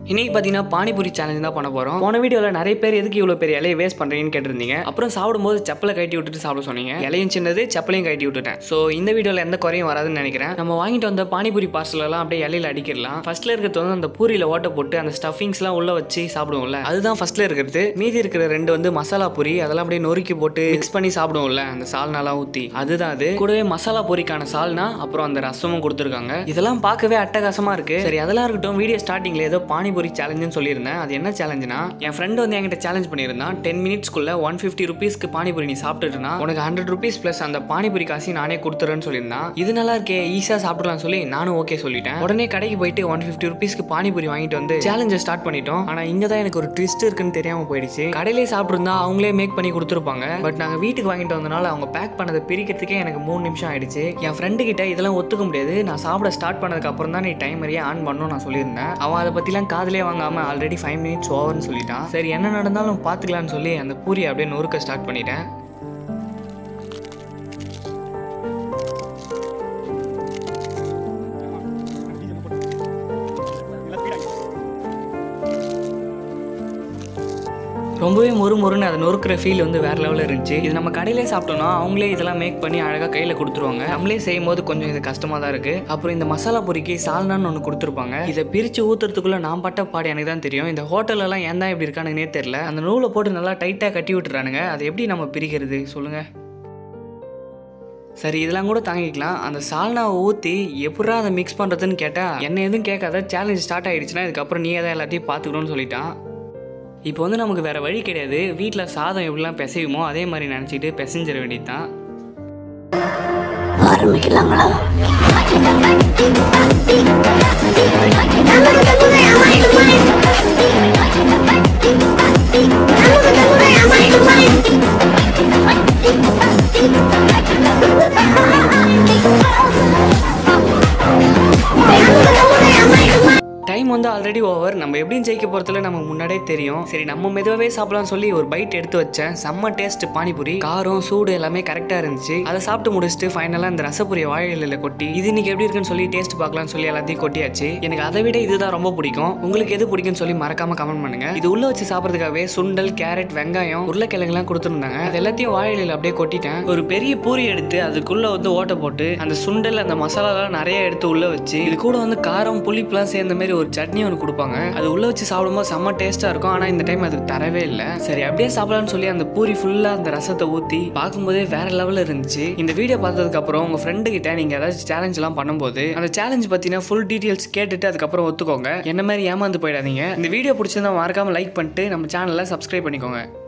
இன்னைக்கு பார்த்தீங்கன்னா பானிபூரி சேலஞ்ச் தான் பண்ண போகிறோம் போன வீடியோவில் நிறைய பேர் எதுக்கு இவ்வளோ பெரிய இலையை வேஸ்ட் பண்ணுறீங்கன்னு கேட்டிருந்தீங்க அப்புறம் சாப்பிடும்போது செப்பலை கட்டி விட்டுட்டு சாப்பிட சொன்னீங்க இலையும் சின்னது செப்பலையும் கட்டி விட்டுட்டேன் ஸோ இந்த வீடியோவில் எந்த குறையும் வராதுன்னு நினைக்கிறேன் நம்ம வாங்கிட்டு வந்த பானிபூரி பார்சல் எல்லாம் அப்படியே இலையில அடிக்கிடலாம் ஃபர்ஸ்ட்ல இருக்கிறது வந்து அந்த பூரியில் ஓட்ட போட்டு அந்த ஸ்டஃபிங்ஸ்லாம் உள்ள வச்சு சாப்பிடுவோம்ல அதுதான் ஃபர்ஸ்ட்ல இருக்கிறது மீதி இருக்கிற ரெண்டு வந்து மசாலா பூரி அதெல்லாம் அப்படியே நொறுக்கி போட்டு மிக்ஸ் பண்ணி சாப்பிடுவோம்ல அந்த சால்னாலாம் ஊற்றி அதுதான் அது கூடவே மசாலா பூரிக்கான சால்னா அப்புறம் அந்த ரசமும் கொடுத்துருக்காங்க இதெல்லாம் பார்க்கவே அட்டகாசமா இருக்கு சரி அதெல்லாம் இருக்கட்டும் வீடியோ ஸ்டார்டிங்ல ஏதோ பானிபூரி சேலஞ்சுன்னு சொல்லியிருந்தேன் அது என்ன சேலஞ்சுனா என் ஃப்ரெண்ட் வந்து என்கிட்ட சேலஞ்ச் பண்ணியிருந்தான் டென் மினிட்ஸ்க்குள்ள ஒன் ஃபிஃப்டி ருபீஸ்க்கு பானிபூரி நீ சாப்பிட்டுட்டுனா உனக்கு ஹண்ட்ரட் ருபீஸ் ப்ளஸ் அந்த பானிபூரி காசையும் நானே கொடுத்துறேன்னு சொல்லியிருந்தான் இது நல்லா இருக்கே ஈஸியாக சாப்பிடலாம் சொல்லி நானும் ஓகே சொல்லிட்டேன் உடனே கடைக்கு போயிட்டு ஒன் ஃபிஃப்டி ருபீஸ்க்கு பானிபூரி வாங்கிட்டு வந்து சேலஞ்சை ஸ்டார்ட் பண்ணிட்டோம் ஆனால் இங்கே தான் எனக்கு ஒரு ட்விஸ்ட் இருக்குன்னு தெரியாம போயிடுச்சு கடையிலே சாப்பிட்ருந்தா அவங்களே மேக் பண்ணி கொடுத்துருப்பாங்க பட் நாங்கள் வீட்டுக்கு வாங்கிட்டு வந்தனால அவங்க பேக் பண்ணதை பிரிக்கிறதுக்கே எனக்கு மூணு நிமிஷம் ஆயிடுச்சு என் ஃப்ரெண்டு கிட்ட இதெல்லாம் ஒத்துக்க முடியாது நான் சாப்பிட ஸ்டார்ட் பண்ணதுக்கு அப்புறம் தான் நீ டைமரையே ஆன் பண்ணணும் நான் சொல்லியிருந்தேன் அவன் அதை பற்றிலாம் காதுலயே வாங்காம ஆல்ரெடி ஃபைவ் மினிட்ஸ் ஓவர்னு சொல்லிட்டான் சரி என்ன நடந்தாலும் பார்த்துக்கலாம்னு சொல்லி அந்த பூரியை அப்படியே நொறுக்க ஸ்டார்ட் பண்ணிட்டேன் ரொம்பவே மொறு மொறுன்னு அதை நொறுக்கிற ஃபீல் வந்து வேற லெவலில் இருந்துச்சு இது நம்ம கடையிலே சாப்பிட்டோம்னா அவங்களே இதெல்லாம் மேக் பண்ணி அழகாக கையில் கொடுத்துருவாங்க நம்மளே செய்யும் போது கொஞ்சம் இது கஷ்டமாக தான் இருக்குது அப்புறம் இந்த மசாலா பொரிக்கு சால்னான்னு ஒன்று கொடுத்துருப்பாங்க இதை பிரித்து ஊற்றுறதுக்குள்ளே நான் பட்ட பாடு எனக்கு தான் தெரியும் இந்த ஹோட்டலெல்லாம் ஏன் தான் இப்படி இருக்கானுங்கன்னே தெரில அந்த நூலை போட்டு நல்லா டைட்டாக கட்டி விட்டுறானுங்க அதை எப்படி நம்ம பிரிக்கிறது சொல்லுங்கள் சரி இதெல்லாம் கூட தாங்கிக்கலாம் அந்த சால்னாவை ஊற்றி எப்படா அதை மிக்ஸ் பண்ணுறதுன்னு கேட்டால் என்ன எதுவும் கேட்காத சேலஞ்ச் ஸ்டார்ட் ஆகிடுச்சுன்னா இதுக்கப்புறம் நீ தான் எல்லாத்தையும் பார்த்துக்கணும்னு சொல்லிட்டான் இப்போ வந்து நமக்கு வேற வழி கிடையாது வீட்டில் சாதம் எப்படிலாம் பிசையுமோ அதே மாதிரி நினச்சிட்டு பிசைஞ்சிட வேண்டியது தான் டைம் வந்து ஆல்ரெடி ஓவர் நம்ம எப்படியும் ஜெயிக்க போகிறதுல நமக்கு முன்னாடியே தெரியும் சரி நம்ம மெதுவாகவே சாப்பிடலாம்னு சொல்லி ஒரு பைட் எடுத்து வச்சேன் செம்ம டேஸ்ட் பானிபூரி காரம் சூடு எல்லாமே கரெக்டாக இருந்துச்சு அதை சாப்பிட்டு முடிச்சுட்டு ஃபைனலாக இந்த ரசப்பூரியை வாழையில கொட்டி இது இன்னைக்கு எப்படி இருக்குன்னு சொல்லி டேஸ்ட் பார்க்கலாம்னு சொல்லி எல்லாத்தையும் கொட்டியாச்சு எனக்கு அதை விட இதுதான் ரொம்ப பிடிக்கும் உங்களுக்கு எது பிடிக்கும்னு சொல்லி மறக்காம கமெண்ட் பண்ணுங்க இது உள்ள வச்சு சாப்பிட்றதுக்காகவே சுண்டல் கேரட் வெங்காயம் உருளைக்கிழங்குலாம் கொடுத்துருந்தாங்க அது எல்லாத்தையும் வாழையில அப்படியே கொட்டிட்டேன் ஒரு பெரிய பூரி எடுத்து அதுக்குள்ள வந்து ஓட்டை போட்டு அந்த சுண்டல் அந்த மசாலாலாம் நிறைய எடுத்து உள்ள வச்சு இது கூட வந்து காரம் புளிப்புலாம் சேர்ந்த மாதிரி ஒரு சட்னி ஒன்று கொடுப்பாங்க அது உள்ள வச்சு சாப்பிடும்போது செம்ம டேஸ்டா இருக்கும் ஆனால் இந்த டைம் அதுக்கு தரவே இல்லை சரி அப்படியே சாப்பிடலாம்னு சொல்லி அந்த பூரி ஃபுல்லா அந்த ரசத்தை ஊற்றி பார்க்கும்போதே வேற லெவலில் இருந்துச்சு இந்த வீடியோ பார்த்ததுக்கு அப்புறம் உங்க ஃப்ரெண்டு கிட்ட நீங்க ஏதாச்சும் சேலஞ்ச் எல்லாம் பண்ணும்போது அந்த சேலஞ்ச் பத்தின ஃபுல் டீடைல்ஸ் கேட்டுட்டு அதுக்கப்புறம் ஒத்துக்கோங்க என்ன மாதிரி ஏமாந்து போயிடாதீங்க இந்த வீடியோ பிடிச்சிருந்தா மறக்காம லைக் பண்ணிட்டு நம்ம சேனலை சப்ஸ்கிரைப் பண்ணிக்கோங்க